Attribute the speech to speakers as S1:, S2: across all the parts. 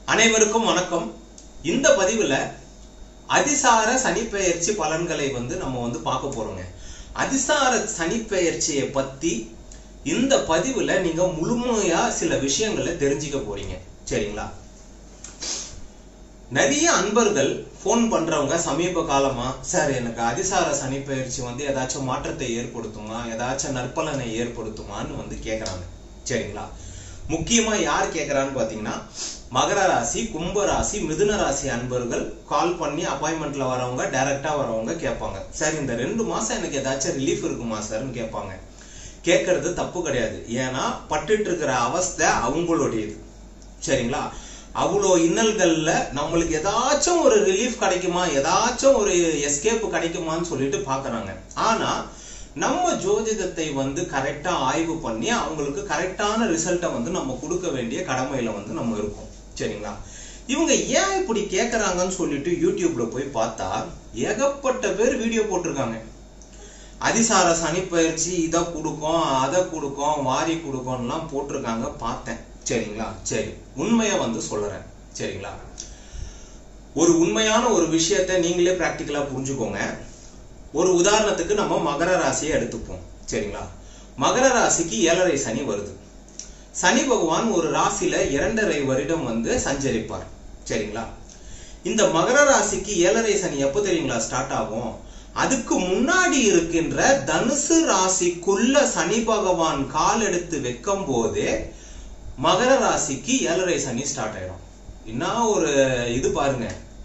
S1: அனைவருக்கும் வணக்கம் இந்த பதிவுல அதிசார சனிப்பெயர்ச்சி பலன்களை வந்து நம்ம வந்து பார்க்க போறோங்க அதிசார சனிப்பெயர்ச்சியை பத்தி இந்த பதிவுல நீங்க முழுமையா சில விஷயங்களை தெரிஞ்சுக்க போறீங்க சரிங்களா நிறைய அன்பர்கள் ஃபோன் பண்றவங்க சமீப காலமா சார் எனக்கு அதிசார சனிப்பெயர்ச்சி வந்து ஏதாச்சும் மாற்றத்தை ஏற்படுத்துமா ஏதாச்சும் நற்பலனை ஏற்படுத்துமான்னு வந்து கேக்குறாங்க சரிங்களா முக்கியமா யார் கேக்குறான்னு பாத்தீங்கன்னா மகர ராசி கும்ப ராசி மிதுன ராசி அன்பர்கள் கால் பண்ணி அப்பாயின்மெண்ட்ல வரவங்க டைரக்டா வரவங்க கேட்பாங்க சார் இந்த ரெண்டு மாசம் எனக்கு ஏதாச்சும் ரிலீஃப் இருக்குமா சார்னு கேட்பாங்க கேட்கறது தப்பு கிடையாது ஏன்னா பட்டுட்டு இருக்கிற அவஸ்தை அவங்களுடையது சரிங்களா அவ்வளோ இன்னல்கள்ல நம்மளுக்கு ஏதாச்சும் ஒரு ரிலீஃப் கிடைக்குமா ஏதாச்சும் ஒரு எஸ்கேப் கிடைக்குமான்னு சொல்லிட்டு பாக்குறாங்க ஆனா நம்ம ஜோதிடத்தை வந்து கரெக்டா ஆய்வு பண்ணி அவங்களுக்கு கரெக்டான ரிசல்ட்டை வந்து நம்ம கொடுக்க வேண்டிய கடமையில வந்து நம்ம இருக்கோம் சரிங்களா இவங்க ஏன் இப்படி கேக்குறாங்கன்னு சொல்லிட்டு யூடியூப்ல போய் பார்த்தா ஏகப்பட்ட பேர் வீடியோ போட்டிருக்காங்க அதிசார சனிப்பயிற்சி இதை கொடுக்கும் அதை கொடுக்கும் வாரி கொடுக்கும்லாம் போட்டிருக்காங்க பார்த்தேன் சரிங்களா சரி உண்மையை வந்து சொல்றேன் சரிங்களா ஒரு உண்மையான ஒரு விஷயத்த நீங்களே பிராக்டிக்கலா புரிஞ்சுக்கோங்க ஒரு உதாரணத்துக்கு நம்ம மகர ராசியை எடுத்துப்போம் சரிங்களா மகர ராசிக்கு ஏழரை சனி வருது சனி பகவான் ஒரு ராசியில இரண்டரை வருடம் வந்து சஞ்சரிப்பார் சரிங்களா இந்த மகர ராசிக்கு ஏழரை சனி எப்போ தெரியுங்களா ஸ்டார்ட் ஆகும் அதுக்கு முன்னாடி இருக்கின்ற தனுசு ராசிக்குள்ள சனி பகவான் கால் எடுத்து வைக்கும் போதே மகர ராசிக்கு ஏழரை சனி ஸ்டார்ட் ஆயிடும் என்ன ஒரு இது பாருங்க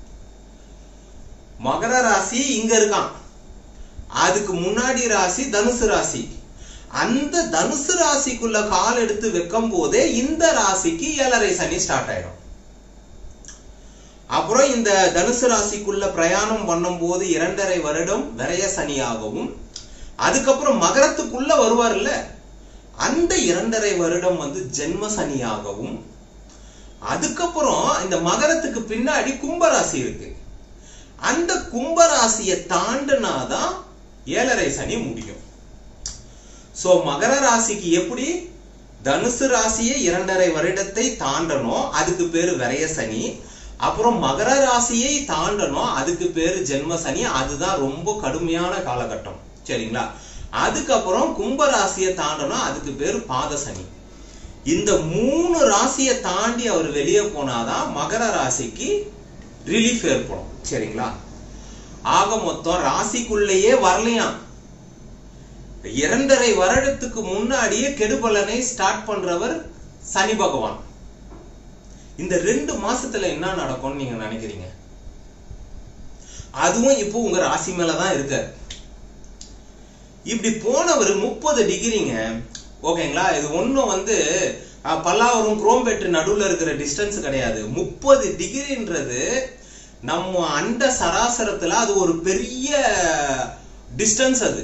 S1: மகர ராசி இங்க இருக்கான் அதுக்கு முன்னாடி ராசி தனுசு ராசி அந்த தனுசு ராசிக்குள்ள கால் எடுத்து வைக்கும் போதே இந்த ராசிக்கு ஏழரை சனி ஸ்டார்ட் ஆயிடும் அப்புறம் இந்த தனுசு ராசிக்குள்ள பிரயாணம் பண்ணும்போது இரண்டரை வருடம் விரய சனியாகவும் அதுக்கப்புறம் மகரத்துக்குள்ள வருவார்ல அந்த இரண்டரை வருடம் வந்து ஜென்ம சனியாகவும் அதுக்கப்புறம் இந்த மகரத்துக்கு பின்னாடி கும்பராசி இருக்கு அந்த கும்பராசியை தாண்டினாதான் ஏழரை சனி முடியும் சோ மகர ராசிக்கு எப்படி தனுசு ராசியை இரண்டரை வருடத்தை தாண்டணும் அதுக்கு பேரு விரய சனி அப்புறம் மகர ராசியை தாண்டணும் அதுக்கு பேரு ஜென்ம சனி அதுதான் ரொம்ப கடுமையான காலகட்டம் சரிங்களா அதுக்கப்புறம் கும்ப ராசியை தாண்டணும் அதுக்கு பேரு பாத சனி இந்த மூணு ராசியை தாண்டி அவர் வெளியே போனாதான் மகர ராசிக்கு ரிலீஃப் ஏற்படும் சரிங்களா ஆக மொத்தம் ராசிக்குள்ளேயே வரலையாம் இரண்டரை வருடத்துக்கு முன்னாடியே கெடுபலனை ஸ்டார்ட் பண்றவர் சனி பகவான் இந்த ரெண்டு மாசத்துல என்ன நடக்கும்னு நீங்க நினைக்கிறீங்க அதுவும் இப்போ உங்க ராசி மேலதான் இருக்காரு இப்படி போனவர் முப்பது டிகிரிங்க ஓகேங்களா இது ஒன்றும் வந்து பல்லாவரம் குரோம்பேட்டு நடுவில் இருக்கிற டிஸ்டன்ஸ் கிடையாது முப்பது டிகிரின்றது நம்ம அண்ட சராசரத்துல அது ஒரு பெரிய டிஸ்டன்ஸ் அது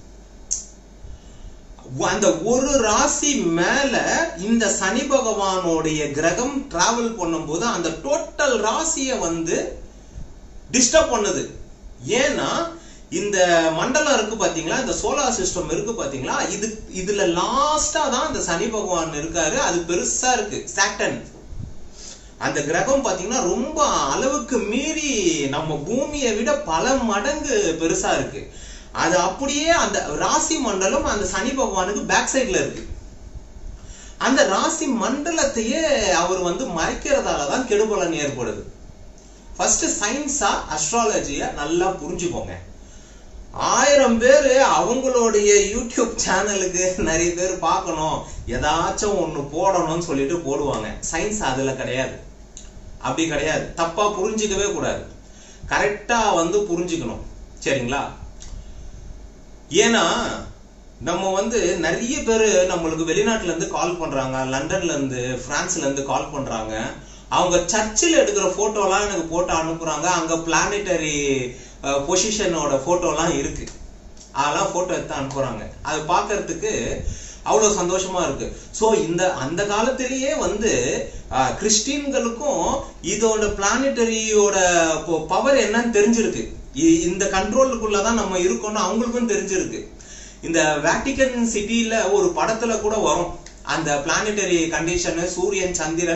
S1: அந்த ஒரு ராசி மேல இந்த சனி பகவானுடைய கிரகம் டிராவல் பண்ணும்போது அந்த டோட்டல் ராசிய வந்து டிஸ்டர்ப் பண்ணுது ஏன்னா இந்த மண்டலம் இருக்கு பாத்தீங்களா இந்த சோலார் சிஸ்டம் இருக்கு பாத்தீங்களா இது இதுல லாஸ்டா தான் இந்த சனி பகவான் இருக்காரு அது பெருசா இருக்கு சாட்டன் அந்த கிரகம் பாத்தீங்கன்னா ரொம்ப அளவுக்கு மீறி நம்ம பூமியை விட பல மடங்கு பெருசா இருக்கு அது அப்படியே அந்த ராசி மண்டலம் அந்த சனி பகவானுக்கு பேக் சைட்ல இருக்கு அந்த ராசி மண்டலத்தையே அவர் வந்து மறைக்கிறதால தான் கெடுபலன் ஏற்படுது ஃபர்ஸ்ட் சயின்ஸா அஸ்ட்ராலஜிய நல்லா புரிஞ்சுக்கோங்க ஆயிரம் பேர் அவங்களுடைய யூடியூப் சேனலுக்கு நிறைய பேர் பார்க்கணும் ஏதாச்சும் ஒண்ணு போடணும்னு சொல்லிட்டு போடுவாங்க சயின்ஸ் அதுல கிடையாது அப்படி கிடையாது தப்பா புரிஞ்சுக்கவே கூடாது கரெக்டா வந்து புரிஞ்சுக்கணும் சரிங்களா ஏன்னா நம்ம வந்து நிறைய பேர் நம்மளுக்கு வெளிநாட்டுல இருந்து கால் பண்றாங்க லண்டன்ல இருந்து பிரான்ஸ்ல இருந்து கால் பண்றாங்க அவங்க சர்ச்சில் எடுக்கிற போட்டோலாம் எனக்கு போட்டு அனுப்புறாங்க அங்க பிளானட்டரி பொசிஷனோட போட்டோலாம் இருக்கு அதெல்லாம் போட்டோ எடுத்து அனுப்புறாங்க அது பார்க்கறதுக்கு அவ்வளவு சந்தோஷமா இருக்கு சோ இந்த அந்த காலத்திலேயே வந்து கிறிஸ்டின்களுக்கும் இதோட பிளானட்டரியோட பவர் என்னன்னு தெரிஞ்சிருக்கு இந்த கண்ட்ரோலுக்குள்ளதான் நம்ம இருக்கோம்னு அவங்களுக்கும் தெரிஞ்சிருக்கு இந்த வேட்டிகன் சிட்டில ஒரு படத்துல கூட வரும் அந்த பிளானட்டரி கண்டிஷன் சூரியன் சந்திரன்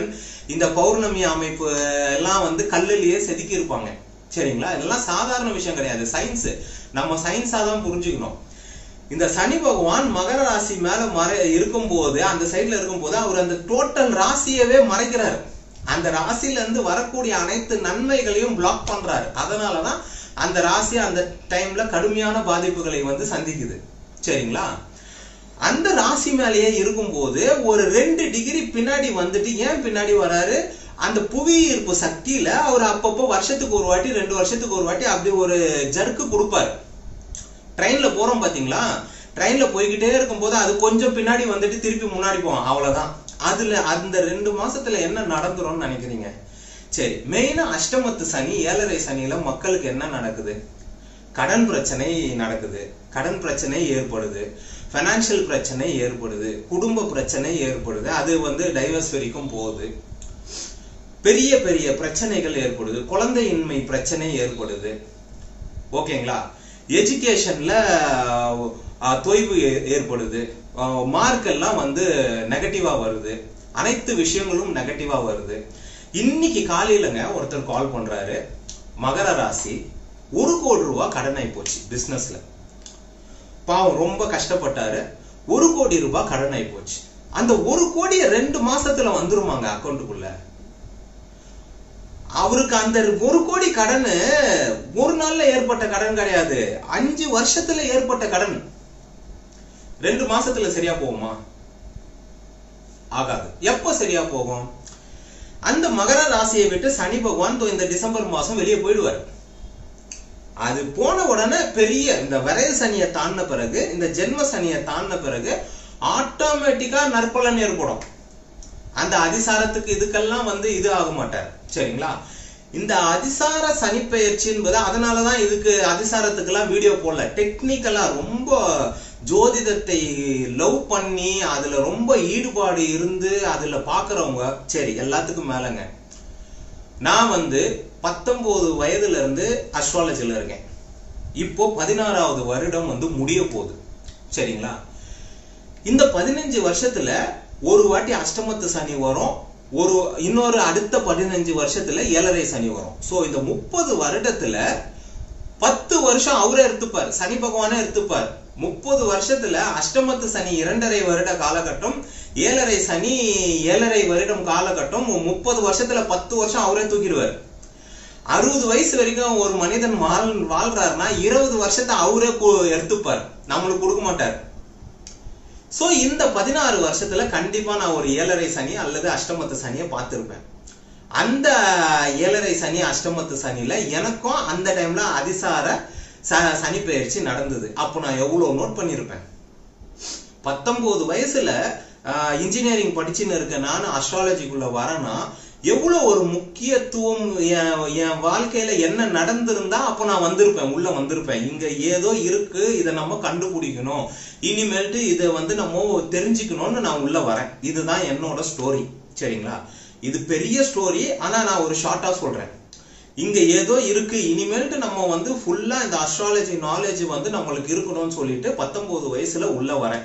S1: இந்த பௌர்ணமி அமைப்பு எல்லாம் வந்து கல்லுலயே செதுக்கி இருப்பாங்க சரிங்களா இதெல்லாம் சாதாரண விஷயம் கிடையாது சயின்ஸ் நம்ம சயின்ஸா தான் புரிஞ்சுக்கணும் இந்த சனி பகவான் மகர ராசி மேல மறை இருக்கும்போது அந்த சைடுல இருக்கும்போது அவர் அந்த டோட்டல் ராசியவே மறைக்கிறார் அந்த ராசியில இருந்து வரக்கூடிய அனைத்து நன்மைகளையும் பிளாக் பண்றாரு அதனாலதான் அந்த ராசி அந்த டைம்ல கடுமையான பாதிப்புகளை வந்து சந்திக்குது சரிங்களா அந்த ராசி மேலேயே இருக்கும்போது ஒரு ரெண்டு டிகிரி பின்னாடி வந்துட்டு ஏன் பின்னாடி வராரு அந்த புவி ஈர்ப்பு சக்தியில அவர் அப்பப்போ வருஷத்துக்கு ஒரு வாட்டி ரெண்டு வருஷத்துக்கு ஒரு வாட்டி அப்படி ஒரு ஜர்க்கு கொடுப்பாரு ட்ரெயின்ல போறோம் பாத்தீங்களா ட்ரெயின்ல போய்கிட்டே இருக்கும்போது அது கொஞ்சம் பின்னாடி வந்துட்டு திருப்பி முன்னாடி போவோம் அவ்வளவுதான் அதுல அந்த ரெண்டு மாசத்துல என்ன நடந்துரும்னு நினைக்கிறீங்க சரி மெயினா அஷ்டமத்து சனி ஏழரை சனியில மக்களுக்கு என்ன நடக்குது கடன் பிரச்சனை நடக்குது கடன் பிரச்சனை ஏற்படுது ஃபைனான்சியல் பிரச்சனை ஏற்படுது குடும்ப பிரச்சனை ஏற்படுது அது வந்து டைவர்ஸ் வரைக்கும் போகுது பெரிய பெரிய பிரச்சனைகள் ஏற்படுது குழந்தையின்மை பிரச்சனை ஏற்படுது ஓகேங்களா எஜுகேஷன்ல தொய்வு ஏ- ஏற்படுது மார்க் எல்லாம் வந்து நெகட்டிவா வருது அனைத்து விஷயங்களும் நெகட்டிவா வருது இன்னைக்கு காலையிலங்க ஒருத்தர் கால் பண்றாரு மகர ராசி ஒரு கோடி ரூபாய் கடன் ஆகி போச்சு பிசினஸ்ல பாவம் ரொம்ப கஷ்டப்பட்டாரு ஒரு கோடி ரூபாய் கடன் ஆகி போச்சு அந்த ஒரு கோடியை ரெண்டு மாசத்துல வந்துருமாங்க அக்கௌண்ட்டுக்குள்ள அவருக்கு அந்த ஒரு கோடி கடன் ஒரு நாள்ல ஏற்பட்ட கடன் கிடையாது அஞ்சு வருஷத்துல ஏற்பட்ட கடன் ரெண்டு மாசத்துல சரியா போகுமா ஆகாது எப்ப சரியா போகும் அந்த மகர ராசியை விட்டு சனி பகவான் தோ இந்த டிசம்பர் மாசம் வெளியே போயிடுவார் அது போன உடனே பெரிய இந்த விரைய சனியை தாண்டின பிறகு இந்த ஜென்ம சனியை தாண்டின பிறகு ஆட்டோமேட்டிக்கா நற்பலன் ஏற்படும் அந்த அதிசாரத்துக்கு இதுக்கெல்லாம் வந்து இது ஆக மாட்டார் சரிங்களா இந்த அதிசார சனிப்பெயர்ச்சி என்பது அதனாலதான் இதுக்கு அதிசாரத்துக்கெல்லாம் வீடியோ போடல டெக்னிக்கலா ரொம்ப ஜோதிடத்தை லவ் பண்ணி அதுல ரொம்ப ஈடுபாடு இருந்து அதுல பாக்குறவங்க சரி எல்லாத்துக்கும் மேலங்க நான் வந்து பத்தொன்பது வயதுல இருந்து அஸ்ட்ராலஜில இருக்கேன் இப்போ பதினாறாவது வருடம் வந்து முடிய போகுது சரிங்களா இந்த பதினஞ்சு வருஷத்துல ஒரு வாட்டி அஷ்டமத்து சனி வரும் ஒரு இன்னொரு அடுத்த பதினஞ்சு வருஷத்துல ஏழரை சனி வரும் சோ இந்த முப்பது வருடத்துல பத்து வருஷம் அவரே எடுத்துப்பார் சனி பகவானே எடுத்துப்பார் முப்பது வருஷத்துல அஷ்டமத்து சனி இரண்டரை வருட காலகட்டம் ஏழரை சனி ஏழரை வருடம் காலகட்டம் முப்பது வருஷத்துல பத்து வருஷம் அவரே தூக்கிடுவார் அறுபது வயசு வரைக்கும் ஒரு மனிதன் வாழ் வாழ்றாருன்னா இருபது வருஷத்தை அவரே கு- எடுத்துப்பார் நம்மளுக்கு கொடுக்க மாட்டார் சோ இந்த பதினாறு வருஷத்துல கண்டிப்பா நான் ஒரு ஏழரை சனி அல்லது அஷ்டமத்து சனியை பார்த்திருப்பேன் அந்த ஏழரை சனி அஷ்டமத்து சனியில எனக்கும் அந்த டைம்ல அதிசார ச- சனி பெயர்ச்சி நடந்தது அப்போ நான் எவ்வளவு நோட் பண்ணியிருப்பேன் பத்தொன்பது வயசுல இன்ஜினியரிங் படிச்சுன்னு இருக்க நான் அஸ்ட்ராலஜிக்குள்ள வரேன்னா எவ்வளவு ஒரு முக்கியத்துவம் என் என் வாழ்க்கையில என்ன நடந்திருந்தா அப்போ நான் வந்திருப்பேன் உள்ள வந்திருப்பேன் இங்க ஏதோ இருக்கு இதை நம்ம கண்டுபிடிக்கணும் இனிமேல்ட்டு இதை வந்து நம்ம தெரிஞ்சுக்கணும்னு நான் உள்ள வரேன் இதுதான் என்னோட ஸ்டோரி சரிங்களா இது பெரிய ஸ்டோரி ஆனா நான் ஒரு ஷார்ட்டா சொல்றேன் இங்க ஏதோ இருக்கு இனிமேல்ட்டு நம்ம வந்து ஃபுல்லா இந்த அஸ்ட்ராலஜி நாலேஜ் வந்து நம்மளுக்கு இருக்கணும்னு சொல்லிட்டு பத்தொன்பது வயசுல உள்ள வரேன்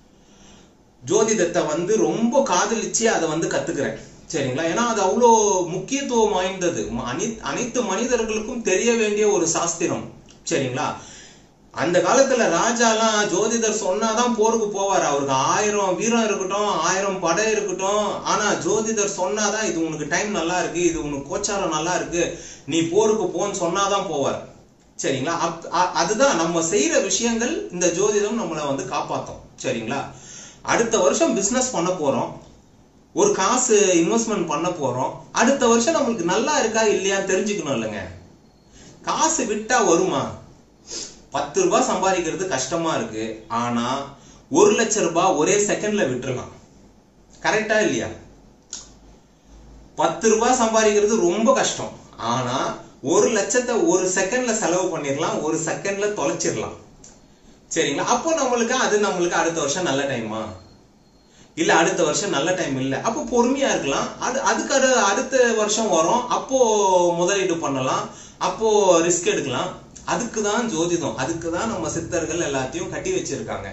S1: ஜோதிடத்தை வந்து ரொம்ப காதலிச்சு அதை வந்து கத்துக்கிறேன் சரிங்களா ஏன்னா அது அவ்வளோ முக்கியத்துவம் வாய்ந்தது ம- அனை- அனைத்து மனிதர்களுக்கும் தெரிய வேண்டிய ஒரு சாஸ்திரம் சரிங்களா அந்த காலத்துல ராஜாலாம் ஜோதிடர் சொன்னாதான் போருக்கு போவார் அவருக்கு ஆயிரம் வீரம் இருக்கட்டும் ஆயிரம் படை இருக்கட்டும் ஆனா ஜோதிடர் சொன்னாதான் இது உனக்கு டைம் நல்லா இருக்கு இது உனக்கு கோச்சாரம் நல்லா இருக்கு நீ போருக்கு போன்னு சொன்னாதான் போவார் சரிங்களா அப்- அ- அதுதான் நம்ம செய்யற விஷயங்கள் இந்த ஜோதிடம் நம்மளை வந்து காப்பாத்தும் சரிங்களா அடுத்த வருஷம் பிசினஸ் பண்ண போறோம் ஒரு காசு இன்வெஸ்ட்மெண்ட் பண்ண போறோம் அடுத்த வருஷம் நம்மளுக்கு நல்லா இருக்கா இல்லையா தெரிஞ்சுக்கணும் இல்லைங்க காசு விட்டா வருமா பத்து ரூபாய் சம்பாதிக்கிறது கஷ்டமா இருக்கு ஆனா ஒரு லட்சம் ரூபாய் ஒரே செகண்ட்ல விட்டுறலாம் கரெக்டா இல்லையா பத்து ரூபாய் சம்பாதிக்கிறது ரொம்ப கஷ்டம் ஆனா ஒரு லட்சத்தை ஒரு செகண்ட்ல செலவு பண்ணிடலாம் ஒரு செகண்ட்ல தொலைச்சிடலாம் சரிங்களா அப்போ நம்மளுக்கு அது நம்மளுக்கு அடுத்த வருஷம் நல்ல டைமா இல்ல அடுத்த வருஷம் நல்ல டைம் இல்ல அப்போ பொறுமையா இருக்கலாம் அது அதுக்கு அடு அடுத்த வருஷம் வரும் அப்போ முதலீடு பண்ணலாம் அப்போ ரிஸ்க் எடுக்கலாம் அதுக்கு தான் ஜோதிடம் அதுக்கு தான் நம்ம சித்தர்கள் எல்லாத்தையும் கட்டி வச்சிருக்காங்க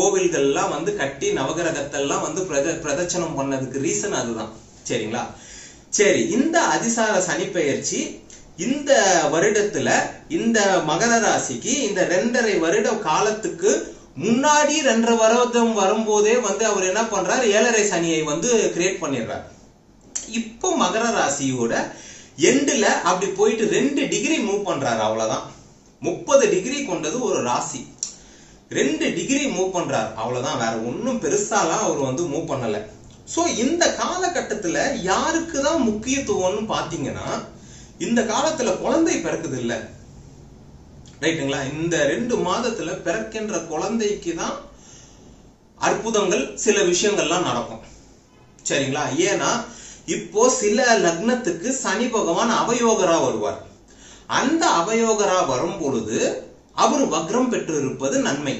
S1: கோவில்கள்லாம் வந்து கட்டி நவகிரகத்தெல்லாம் வந்து பிரத பிரதட்சணம் பண்ணதுக்கு ரீசன் அதுதான் சரிங்களா சரி இந்த அதிசார சனி பெயர்ச்சி இந்த வருடத்துல இந்த மகர ராசிக்கு இந்த ரெண்டரை வருட காலத்துக்கு முன்னாடி ரெண்டரை வருடம் வரும்போதே வந்து அவர் என்ன பண்றார் ஏழரை சனியை வந்து கிரியேட் பண்ணிடுறார் இப்போ மகர ராசியோட எண்டுல அப்படி போயிட்டு ரெண்டு டிகிரி மூவ் பண்றாரு அவ்வளவுதான் முப்பது டிகிரி கொண்டது ஒரு ராசி ரெண்டு டிகிரி மூவ் பண்றார் அவ்வளவுதான் வேற ஒன்றும் பெருசாலாம் அவர் வந்து மூவ் பண்ணல சோ இந்த காலகட்டத்துல யாருக்கு தான் முக்கியத்துவம்னு பாத்தீங்கன்னா இந்த காலத்துல குழந்தை பிறக்குது இல்ல ரைட்டுங்களா இந்த ரெண்டு மாதத்துல பிறக்கின்ற குழந்தைக்கு தான் அற்புதங்கள் சில விஷயங்கள்லாம் நடக்கும் சரிங்களா ஏன்னா இப்போ சில லக்னத்துக்கு சனி பகவான் அவயோகரா வருவார் அந்த அவயோகரா வரும் பொழுது அவர் வக்ரம் பெற்று இருப்பது நன்மை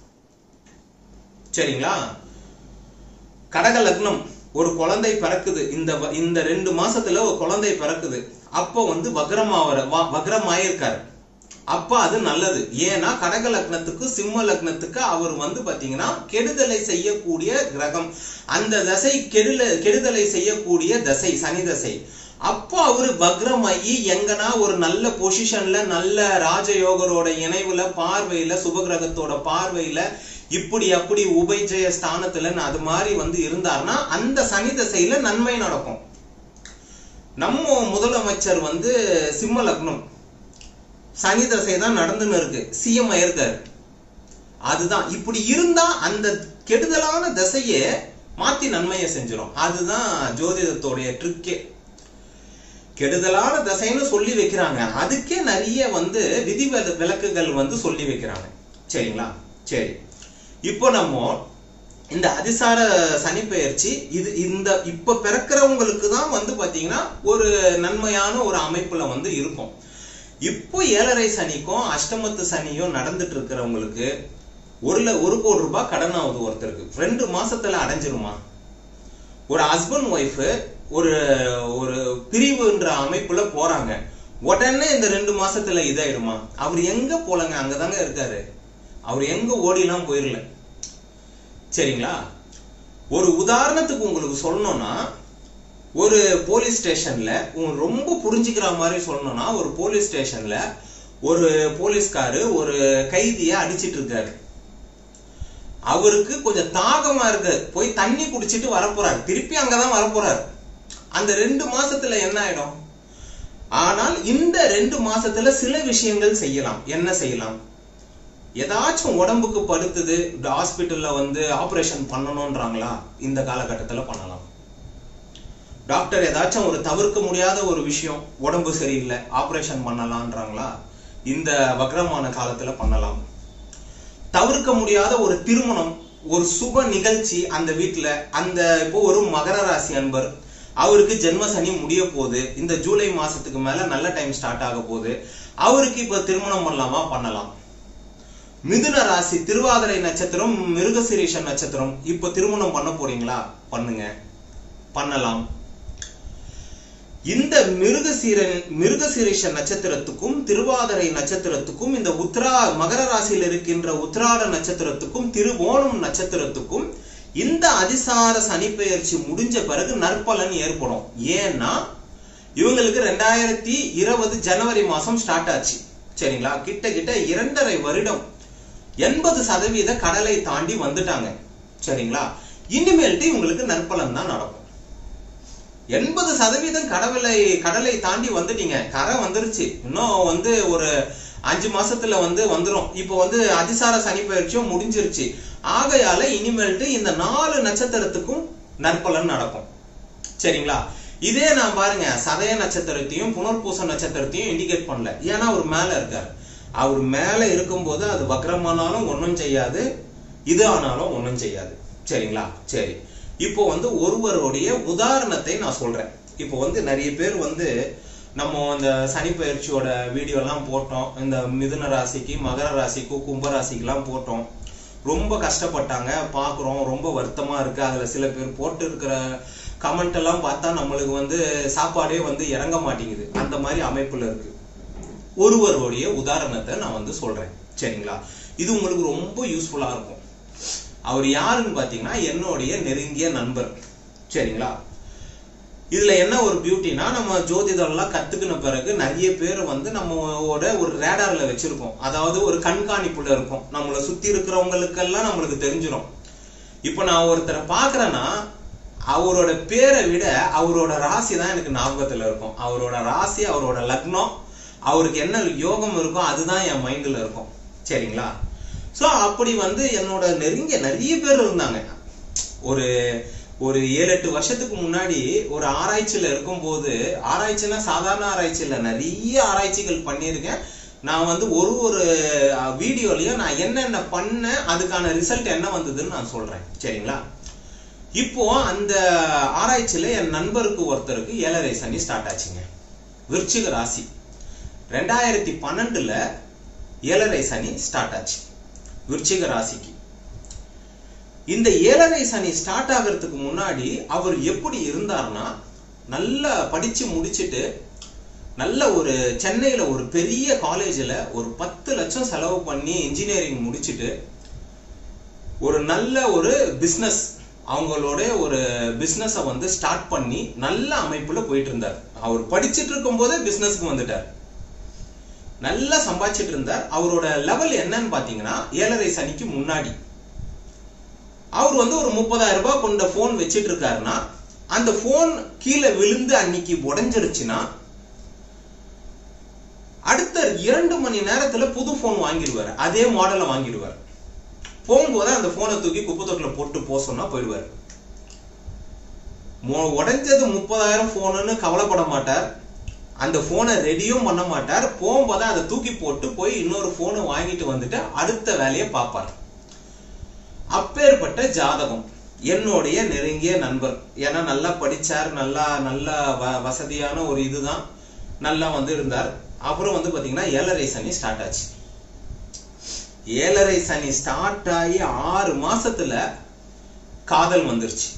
S1: சரிங்களா கடக லக்னம் ஒரு குழந்தை பிறக்குது இந்த வ- இந்த ரெண்டு மாசத்துல ஒரு குழந்தை பிறக்குது அப்போ வந்து வக்ரமாவர வக்ரம் ஆயிருக்காரு அப்ப அது நல்லது ஏன்னா கடக லக்னத்துக்கு சிம்ம லக்னத்துக்கு அவர் வந்து பாத்தீங்கன்னா கெடுதலை செய்யக்கூடிய கிரகம் அந்த தசை கெடுல கெடுதலை செய்யக்கூடிய தசை சனி தசை அப்போ அவரு வக்ரமாயி எங்கன்னா ஒரு நல்ல பொசிஷன்ல நல்ல ராஜயோகரோட இணைவுல பார்வையில சுபகிரகத்தோட பார்வையில இப்படி அப்படி உபஜய ஸ்தானத்துல அது மாதிரி வந்து இருந்தாருன்னா அந்த சனி தசையில நன்மை நடக்கும் நம்ம முதலமைச்சர் வந்து சிம்ம லக்னம் சனி தசை தான் நடந்துன்னு இருக்கு சிஎம் ஆயிருக்காரு அதுதான் இப்படி இருந்தா அந்த கெடுதலான தசையே மாத்தி நன்மையை செஞ்சிடும் அதுதான் ஜோதிடத்தோடைய ட்ரிக்கே கெடுதலான தசைன்னு சொல்லி வைக்கிறாங்க அதுக்கே நிறைய வந்து விதி வில- விலக்குகள் வந்து சொல்லி வைக்கிறாங்க சரிங்களா சரி இப்போ நம்ம இந்த அதிசார சனி பெயர்ச்சி இது இந்த இப்ப பிறக்கிறவங்களுக்கு தான் வந்து பாத்தீங்கன்னா ஒரு நன்மையான ஒரு அமைப்புல வந்து இருக்கும் இப்போ ஏழரை சனிக்கும் அஷ்டமத்து சனியும் நடந்துட்டு இருக்கிறவங்களுக்கு ஒரு ல- ஒரு கோடி ரூபாய் கடன் ஆகுது ஒருத்தருக்கு ரெண்டு மாசத்துல அடைஞ்சிருமா ஒரு ஹஸ்பண்ட் ஒய்ஃப் ஒரு ஒரு பிரிவுன்ற அமைப்புல போறாங்க உடனே இந்த ரெண்டு மாசத்துல இதாயிடுமா அவர் எங்க போலங்க அங்கதாங்க இருக்காரு அவர் எங்க ஓடிலாம் போயிடல சரிங்களா ஒரு உதாரணத்துக்கு உங்களுக்கு சொல்லணும்னா ஒரு போலீஸ் ஸ்டேஷன்ல உங்களுக்கு ரொம்ப புரிஞ்சுக்கிற மாதிரி சொல்லணும்னா ஒரு போலீஸ் ஸ்டேஷன்ல ஒரு போலீஸ்காரு ஒரு கைதிய அடிச்சிட்டு இருக்காரு அவருக்கு கொஞ்சம் தாகமா இருக்கு போய் தண்ணி குடிச்சிட்டு வரப்போறாரு திருப்பி அங்கதான் வரப்போறாரு அந்த ரெண்டு மாசத்துல என்ன ஆயிடும் ஆனால் இந்த ரெண்டு மாசத்துல சில விஷயங்கள் செய்யலாம் என்ன செய்யலாம் ஏதாச்சும் உடம்புக்கு படுத்துது ஹாஸ்பிட்டல்ல வந்து ஆபரேஷன் பண்ணணும்ன்றாங்களா இந்த காலகட்டத்துல பண்ணலாம் டாக்டர் ஏதாச்சும் ஒரு தவிர்க்க முடியாத ஒரு விஷயம் உடம்பு சரியில்லை ஆபரேஷன் பண்ணலாம்ன்றாங்களா இந்த வக்ரமான காலத்துல பண்ணலாம் தவிர்க்க முடியாத ஒரு திருமணம் ஒரு சுப நிகழ்ச்சி அந்த வீட்ல அந்த இப்போ ஒரு மகர ராசி அன்பர் அவருக்கு ஜென்ம சனி முடிய போகுது இந்த ஜூலை மாசத்துக்கு மேல நல்ல டைம் ஸ்டார்ட் ஆக போகுது அவருக்கு இப்ப திருமணம் பண்ணலாமா பண்ணலாம் மிதுன ராசி திருவாதிரை நட்சத்திரம் மிருகசிரீஷ நட்சத்திரம் இப்ப திருமணம் பண்ண போறீங்களா பண்ணுங்க பண்ணலாம் இந்த மிருகசீரன் மிருகசீரிஷ நட்சத்திரத்துக்கும் திருவாதிரை நட்சத்திரத்துக்கும் இந்த உத்ரா மகர ராசியில் இருக்கின்ற உத்ராட நட்சத்திரத்துக்கும் திருவோணம் நட்சத்திரத்துக்கும் இந்த அதிசார சனிப்பெயர்ச்சி முடிஞ்ச பிறகு நற்பலன் ஏற்படும் ஏன்னா இவங்களுக்கு ரெண்டாயிரத்தி இருபது ஜனவரி மாசம் ஸ்டார்ட் ஆச்சு சரிங்களா கிட்ட கிட்ட இரண்டரை வருடம் எண்பது சதவீத கடலை தாண்டி வந்துட்டாங்க சரிங்களா இனிமேல்ட்டு இவங்களுக்கு நற்பலன் தான் நடக்கும் எண்பது சதவீதம் கடவுளை கடலை தாண்டி வந்துட்டீங்க கரை வந்துருச்சு இன்னும் வந்து ஒரு அஞ்சு மாசத்துல வந்து வந்துரும் இப்போ வந்து அதிசார சனி பயிற்சியும் முடிஞ்சிருச்சு ஆகையால இனிமேல்ட்டு இந்த நாலு நட்சத்திரத்துக்கும் நற்பலன் நடக்கும் சரிங்களா இதே நான் பாருங்க சதய நட்சத்திரத்தையும் புனர்பூச நட்சத்திரத்தையும் இண்டிகேட் பண்ணல ஏன்னா அவர் மேல இருக்காரு அவர் மேல இருக்கும்போது அது வக்ரமானாலும் ஒண்ணும் செய்யாது இது ஆனாலும் ஒண்ணும் செய்யாது சரிங்களா சரி இப்போ வந்து ஒருவருடைய உதாரணத்தை நான் சொல்றேன் இப்போ வந்து நிறைய பேர் வந்து நம்ம இந்த சனி பயிற்சியோட வீடியோ எல்லாம் போட்டோம் இந்த மிதுன ராசிக்கு மகர ராசிக்கு கும்ப ராசிக்கெல்லாம் போட்டோம் ரொம்ப கஷ்டப்பட்டாங்க பார்க்குறோம் ரொம்ப வருத்தமா இருக்கு அதுல சில பேர் போட்டு இருக்கிற கமெண்ட் எல்லாம் பார்த்தா நம்மளுக்கு வந்து சாப்பாடே வந்து இறங்க மாட்டேங்குது அந்த மாதிரி அமைப்புல இருக்கு ஒருவருடைய உதாரணத்தை நான் வந்து சொல்றேன் சரிங்களா இது உங்களுக்கு ரொம்ப யூஸ்ஃபுல்லா இருக்கும் அவர் யாருன்னு பாத்தீங்கன்னா என்னுடைய நெருங்கிய நண்பர் சரிங்களா இதுல என்ன ஒரு பியூட்டினா நம்ம ஜோதிடம்லாம் கத்துக்கின பிறகு நிறைய பேர் வந்து நம்மளோட ஒரு ரேடார்ல வச்சிருக்கோம் அதாவது ஒரு கண்காணிப்புல இருக்கும் நம்மளை சுத்தி இருக்கிறவங்களுக்கெல்லாம் நம்மளுக்கு தெரிஞ்சிடும் இப்ப நான் ஒருத்தரை பாக்குறேன்னா அவரோட பேரை விட அவரோட ராசி தான் எனக்கு ஞாபகத்துல இருக்கும் அவரோட ராசி அவரோட லக்னம் அவருக்கு என்ன யோகம் இருக்கோ அதுதான் என் மைண்ட்ல இருக்கும் சரிங்களா சோ அப்படி வந்து என்னோட நெருங்கிய நிறைய பேர் இருந்தாங்க ஒரு ஒரு ஏழு எட்டு வருஷத்துக்கு முன்னாடி ஒரு ஆராய்ச்சியில இருக்கும்போது ஆராய்ச்சினா சாதாரண ஆராய்ச்சி இல்ல நிறைய ஆராய்ச்சிகள் பண்ணியிருக்கேன் நான் வந்து ஒரு ஒரு வீடியோலயும் நான் என்னென்ன பண்ணேன் அதுக்கான ரிசல்ட் என்ன வந்ததுன்னு நான் சொல்றேன் சரிங்களா இப்போ அந்த ஆராய்ச்சியில என் நண்பருக்கு ஒருத்தருக்கு ஏழரை சனி ஸ்டார்ட் ஆச்சுங்க விருச்சிக ராசி ரெண்டாயிரத்தி பன்னெண்டுல ஏழரை சனி ஸ்டார்ட் ஆச்சு விருச்சிக ராசிக்கு இந்த ஏழரை சனி ஸ்டார்ட் ஆகிறதுக்கு முன்னாடி அவர் எப்படி இருந்தார்னா நல்லா படிச்சு முடிச்சிட்டு நல்ல ஒரு சென்னையில ஒரு பெரிய காலேஜ்ல ஒரு பத்து லட்சம் செலவு பண்ணி இன்ஜினியரிங் முடிச்சிட்டு ஒரு நல்ல ஒரு பிசினஸ் அவங்களோட ஒரு பிசினஸ வந்து ஸ்டார்ட் பண்ணி நல்ல அமைப்புல போயிட்டு இருந்தார் அவர் படிச்சிட்டு இருக்கும் போதே பிசினஸ்க்கு வந்துட்டார் நல்லா சம்பாதிச்சிட்டு இருந்தார் அவரோட லெவல் என்னன்னு பாத்தீங்கன்னா ஏழரை சனிக்கு முன்னாடி அவர் வந்து ஒரு முப்பதாயிரம் ரூபாய் கொண்ட போன் வச்சிட்டு இருக்காருன்னா அந்த போன் கீழே விழுந்து அன்னைக்கு உடைஞ்சிருச்சுன்னா அடுத்த இரண்டு மணி நேரத்துல புது போன் வாங்கிடுவாரு அதே மாடலை வாங்கிடுவார் போகும்போது அந்த போனை தூக்கி குப்பை தொட்டில போட்டு போக சொன்னா போயிடுவாரு மொ- உடைஞ்சது முப்பதாயிரம் போனுன்னு கவலைப்பட மாட்டார் அந்த போனை ரெடியும் பண்ண மாட்டார் போகும்போது அதை தூக்கி போட்டு போய் இன்னொரு போனை வாங்கிட்டு வந்துட்டு அடுத்த வேலையை பார்ப்பார் அப்பேற்பட்ட ஜாதகம் என்னுடைய நெருங்கிய நண்பர் ஏன்னா நல்லா படிச்சார் நல்லா நல்ல வ- வசதியான ஒரு இதுதான் நல்லா வந்து இருந்தார் அப்புறம் வந்து பாத்தீங்கன்னா ஏழரை சனி ஸ்டார்ட் ஆச்சு ஏழரை சனி ஸ்டார்ட் ஆகி ஆறு மாசத்துல காதல் வந்துருச்சு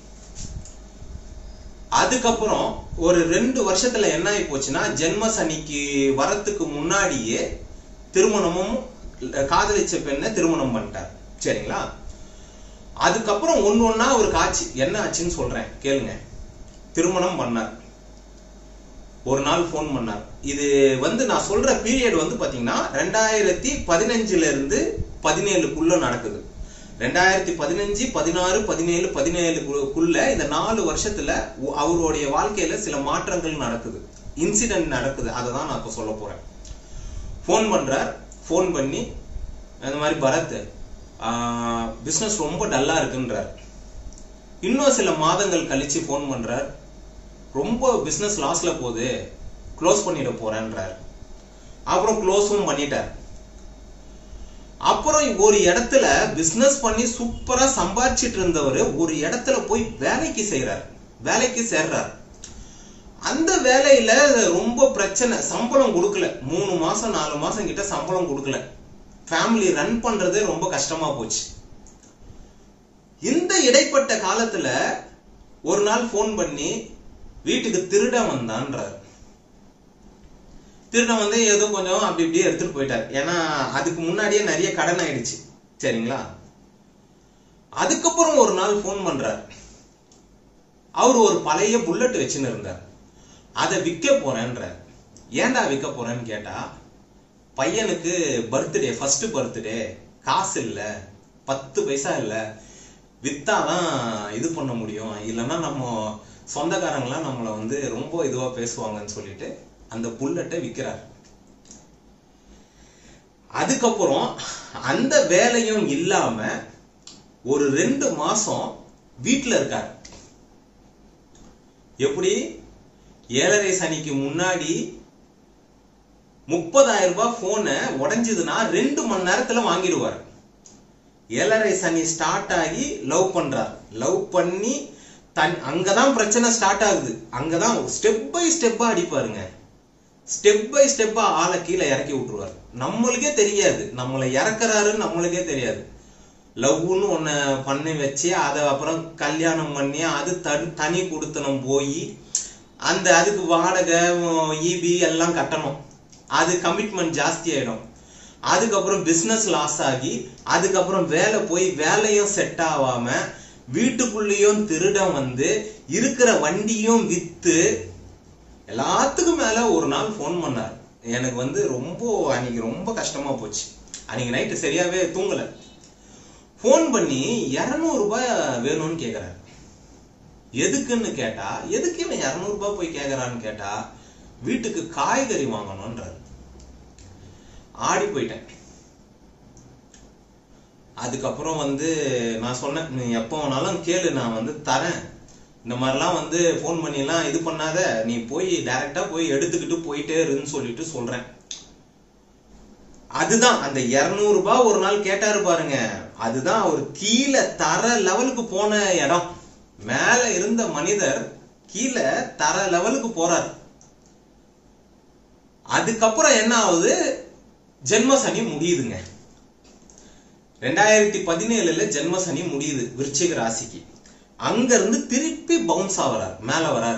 S1: அதுக்கப்புறம் ஒரு ரெண்டு வருஷத்துல என்ன ஆகி போச்சுன்னா ஜென்ம சனிக்கு வரத்துக்கு முன்னாடியே திருமணமும் காதலிச்ச பெண்ணை திருமணம் பண்ணிட்டார் சரிங்களா அதுக்கப்புறம் ஒண்ணு ஒண்ணா அவருக்கு ஆச்சு என்ன ஆச்சுன்னு சொல்றேன் கேளுங்க திருமணம் பண்ணார் ஒரு நாள் ஃபோன் பண்ணார் இது வந்து நான் சொல்ற பீரியட் வந்து பாத்தீங்கன்னா ரெண்டாயிரத்தி பதினஞ்சுல இருந்து பதினேழுக்குள்ள நடக்குது ரெண்டாயிரத்தி பதினஞ்சு பதினாறு பதினேழு பதினேழுக்குள்ள இந்த நாலு வருஷத்துல ஒ- அவருடைய வாழ்க்கையில சில மாற்றங்கள் நடக்குது இன்சிடென்ட் நடக்குது அதை தான் நான் இப்ப சொல்ல போறேன் ஃபோன் பண்றார் ஃபோன் பண்ணி இந்த மாதிரி பரத் பிசினஸ் ரொம்ப டல்லா இருக்குன்றார் இன்னும் சில மாதங்கள் கழிச்சு ஃபோன் பண்றார் ரொம்ப பிசினஸ் லாஸ்ல போகுது க்ளோஸ் பண்ணிட போறேன்றார் அப்புறம் க்ளோஸும் பண்ணிட்டார் அப்புறம் ஒரு இடத்துல பிசினஸ் பண்ணி சூப்பரா சம்பாதிச்சிட்டு இருந்தவர் ஒரு இடத்துல போய் வேலைக்கு செய்யறார் வேலைக்கு சேர்றார் அந்த வேலையில ரொம்ப பிரச்சனை சம்பளம் கொடுக்கல மூணு மாசம் நாலு மாசம் கிட்ட சம்பளம் கொடுக்கல ஃபேமிலி ரன் பண்றதே ரொம்ப கஷ்டமா போச்சு இந்த இடைப்பட்ட காலத்துல ஒரு நாள் ஃபோன் பண்ணி வீட்டுக்கு திருடன் வந்தான்றார் திருடன் வந்து ஏதோ கொஞ்சம் அப்படி இப்படியே எடுத்துட்டு போயிட்டார் ஏன்னா அதுக்கு முன்னாடியே நிறைய கடன் ஆயிடுச்சு சரிங்களா அதுக்கப்புறம் ஒரு நாள் ஃபோன் பண்றார் அவர் ஒரு பழைய புல்லட் வச்சுன்னு இருந்தார் அதை விற்க போறேன்றார் ஏன்டா விற்க போறேன்னு கேட்டா பையனுக்கு பர்த்டே ஃபர்ஸ்ட் பர்த்டே காசு இல்ல பத்து பைசா இல்ல வித்தாதான் இது பண்ண முடியும் இல்லைன்னா நம்ம சொந்தக்காரங்களாம் நம்மளை வந்து ரொம்ப இதுவா பேசுவாங்கன்னு சொல்லிட்டு அந்த புல்லட்டை விற்கிறார் அதுக்கப்புறம் அந்த வேலையும் இல்லாம ஒரு ரெண்டு மாசம் வீட்டுல இருக்கார் எப்படி ஏழரை சனிக்கு முன்னாடி முப்பதாயிரம் ரூபாய் போனை உடைஞ்சதுன்னா ரெண்டு மணி நேரத்துல வாங்கிடுவார் ஏழரை சனி ஸ்டார்ட் ஆகி லவ் பண்றார் லவ் பண்ணி தன் அங்கதான் பிரச்சனை ஸ்டார்ட் ஆகுது அங்கதான் ஸ்டெப் பை ஸ்டெப்பா அடிப்பாருங்க ஸ்டெப் பை ஸ்டெப்பா ஆளை கீழே இறக்கி விட்டுருவார் நம்மளுக்கே தெரியாது நம்மளை இறக்குறாருன்னு நம்மளுக்கே தெரியாது லவ்னு ஒன்ன பண்ணி வச்சு அதை அப்புறம் கல்யாணம் பண்ணி அது தனி தனி கொடுத்தனம் போய் அந்த அதுக்கு வாடகை இபி எல்லாம் கட்டணும் அது கமிட்மெண்ட் ஜாஸ்தி ஆயிடும் அதுக்கப்புறம் பிசினஸ் லாஸ் ஆகி அதுக்கப்புறம் வேலை போய் வேலையும் செட் ஆகாம வீட்டுக்குள்ளேயும் திருடன் வந்து இருக்கிற வண்டியும் வித்து எல்லாத்துக்கும் மேல ஒரு நாள் ஃபோன் பண்ணார் எனக்கு வந்து ரொம்ப அன்னைக்கு ரொம்ப கஷ்டமா போச்சு அன்னைக்கு நைட்டு சரியாவே தூங்கல ஃபோன் பண்ணி இரநூறு ரூபாய் வேணும்னு கேக்குறாரு எதுக்குன்னு கேட்டா எதுக்கு இவன் இரநூறு ரூபாய் போய் கேக்குறான்னு கேட்டா வீட்டுக்கு காய்கறி வாங்கணும்ன்றாரு ஆடி போயிட்டேன் அதுக்கப்புறம் வந்து நான் சொன்னேன் நீ எப்போ வேணாலும் கேளு நான் வந்து தரேன் இந்த மாதிரிலாம் வந்து ஃபோன் பண்ணிலாம் இது பண்ணாத நீ போய் டைரக்டா போய் எடுத்துக்கிட்டு போயிட்டே இருன்னு சொல்லிட்டு சொல்றேன் அதுதான் அந்த இருநூறு ரூபாய் ஒரு நாள் கேட்டாரு பாருங்க அதுதான் அவர் கீழே தர லெவலுக்கு போன இடம் மேல இருந்த மனிதர் கீழே தர லெவலுக்கு போறார் அதுக்கப்புறம் என்ன ஆகுது ஜென்ம சனி முடியுதுங்க ரெண்டாயிரத்தி பதினேழுல ஜென்ம சனி முடியுது விருச்சிக ராசிக்கு அங்க இருந்து திருப்பி பவுன்ஸ் ஆகுறார் மேல வரார்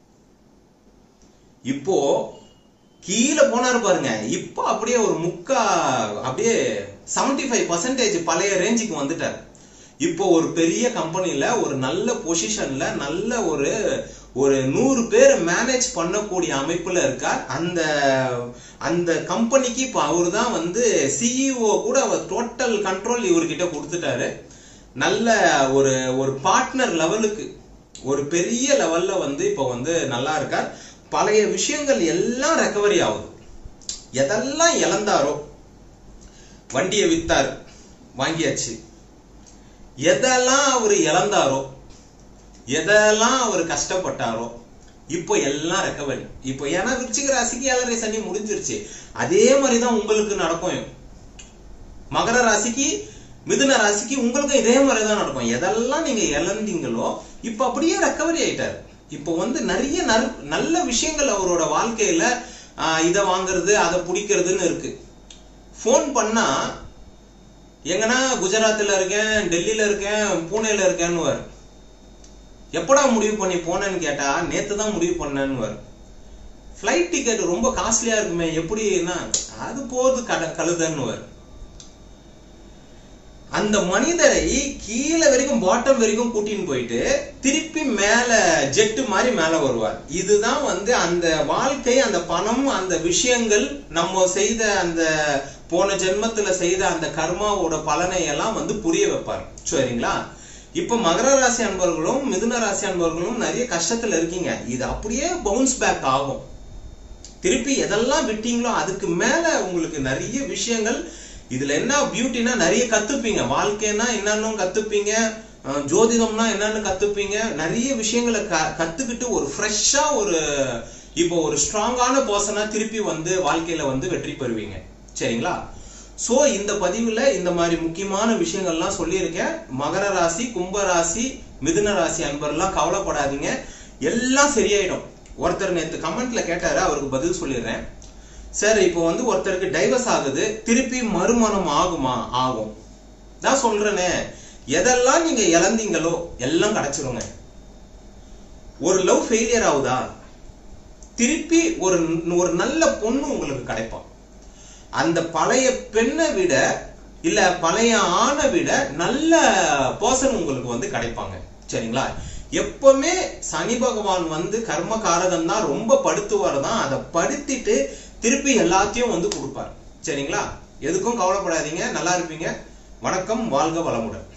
S1: இப்போ கீழே போனாரு பாருங்க இப்போ அப்படியே ஒரு முக்கா அப்படியே செவன்டி ஃபைவ் பர்சன்டேஜ் பழைய ரேஞ்சுக்கு வந்துட்டார் இப்போ ஒரு பெரிய கம்பெனில ஒரு நல்ல பொசிஷன்ல நல்ல ஒரு ஒரு நூறு பேர் மேனேஜ் பண்ணக்கூடிய அமைப்புல இருக்கார் அந்த அந்த கம்பெனிக்கு இப்போ அவர் தான் வந்து சிஇஓ கூட அவர் டோட்டல் கண்ட்ரோல் இவர்கிட்ட கொடுத்துட்டாரு நல்ல ஒரு ஒரு பார்ட்னர் லெவலுக்கு ஒரு பெரிய லெவல்ல வந்து இப்போ வந்து நல்லா இருக்கார் பழைய விஷயங்கள் எல்லாம் ரெக்கவரி ஆகுது எதெல்லாம் இழந்தாரோ வண்டியை வித்தார் வாங்கியாச்சு எதெல்லாம் அவர் இழந்தாரோ எதெல்லாம் அவர் கஷ்டப்பட்டாரோ இப்போ எல்லாம் ரெக்கவரி இப்போ ஏன்னா விருச்சிக ராசிக்கு ஏழரை சனி முடிஞ்சிருச்சு அதே மாதிரிதான் உங்களுக்கு நடக்கும் மகர ராசிக்கு மிதுன ராசிக்கு உங்களுக்கும் இதே மாதிரி தான் நடக்கும் எதெல்லாம் நீங்க இழந்தீங்களோ இப்ப அப்படியே ரெக்கவரி ஆயிட்டாரு இப்போ வந்து நிறைய நற்- நல்ல விஷயங்கள் அவரோட வாழ்க்கையில ஆஹ், இதை வாங்குறது அதை பிடிக்கிறதுன்னு இருக்கு ஃபோன் பண்ணா எங்கன்னா குஜராத்ல இருக்கேன் டெல்லியில இருக்கேன் பூனேல இருக்கேன்னு எப்படா முடிவு பண்ணி போனேன்னு கேட்டா நேத்து தான் முடிவு பண்ணேன்னு ஃப்ளைட் டிக்கெட் ரொம்ப காஸ்ட்லியா இருக்குமே எப்படின்னா அது போகுது கட கழுதன்னு அந்த மனிதரை கீழே வரைக்கும் பாட்டம் வரைக்கும் கூட்டின்னு போயிட்டு திருப்பி மேல ஜெட்டு மாதிரி மேல வருவார் இதுதான் வந்து அந்த வாழ்க்கை அந்த பணம் அந்த விஷயங்கள் நம்ம செய்த அந்த போன ஜென்மத்துல செய்த அந்த கர்மாவோட பலனை எல்லாம் வந்து புரிய வைப்பார் சரிங்களா இப்ப மகர ராசி அன்பர்களும் மிதுன ராசி அன்பர்களும் நிறைய கஷ்டத்துல இருக்கீங்க இது அப்படியே பவுன்ஸ் பேக் ஆகும் திருப்பி எதெல்லாம் விட்டீங்களோ அதுக்கு மேல உங்களுக்கு நிறைய விஷயங்கள் இதுல என்ன பியூட்டினா நிறைய கத்துப்பீங்க வாழ்க்கைன்னா என்னன்னு கத்துப்பீங்க அஹ் ஜோதிடம்னா என்னன்னு கத்துப்பீங்க நிறைய விஷயங்களை க- கத்துக்கிட்டு ஒரு ஃப்ரெஷ்ஷா ஒரு இப்போ ஒரு ஸ்ட்ராங்கான பர்சனா திருப்பி வந்து வாழ்க்கையில வந்து வெற்றி பெறுவீங்க சரிங்களா சோ இந்த பதிவுல இந்த மாதிரி முக்கியமான விஷயங்கள்லாம் சொல்லியிருக்கேன் மகர ராசி கும்ப ராசி மிதுன ராசி அன்பர்லாம் கவலைப்படாதீங்க எல்லாம் சரியாயிடும் ஒருத்தர் நேத்து கமெண்ட்ல கேட்டாரு அவருக்கு பதில் சொல்லிடுறேன் சார் இப்போ வந்து ஒருத்தருக்கு டைவர்ஸ் ஆகுது திருப்பி மறுமணம் ஆகுமா ஆகும் நான் சொல்றேனே எதெல்லாம் நீங்க இழந்தீங்களோ எல்லாம் கிடைச்சிருங்க ஒரு லவ் ஃபெயிலியர் ஆகுதா திருப்பி ஒரு ஒரு நல்ல பொண்ணு உங்களுக்கு கிடைப்பான் அந்த பழைய பெண்ணை விட இல்ல பழைய ஆணை விட நல்ல பர்சன் உங்களுக்கு வந்து கிடைப்பாங்க சரிங்களா எப்பவுமே சனி பகவான் வந்து கர்ம காரகம் தான் ரொம்ப படுத்துவார் தான் அதை படுத்திட்டு திருப்பி எல்லாத்தையும் வந்து கொடுப்பார் சரிங்களா எதுக்கும் கவலைப்படாதீங்க நல்லா இருப்பீங்க வணக்கம் வாழ்க வளமுடன்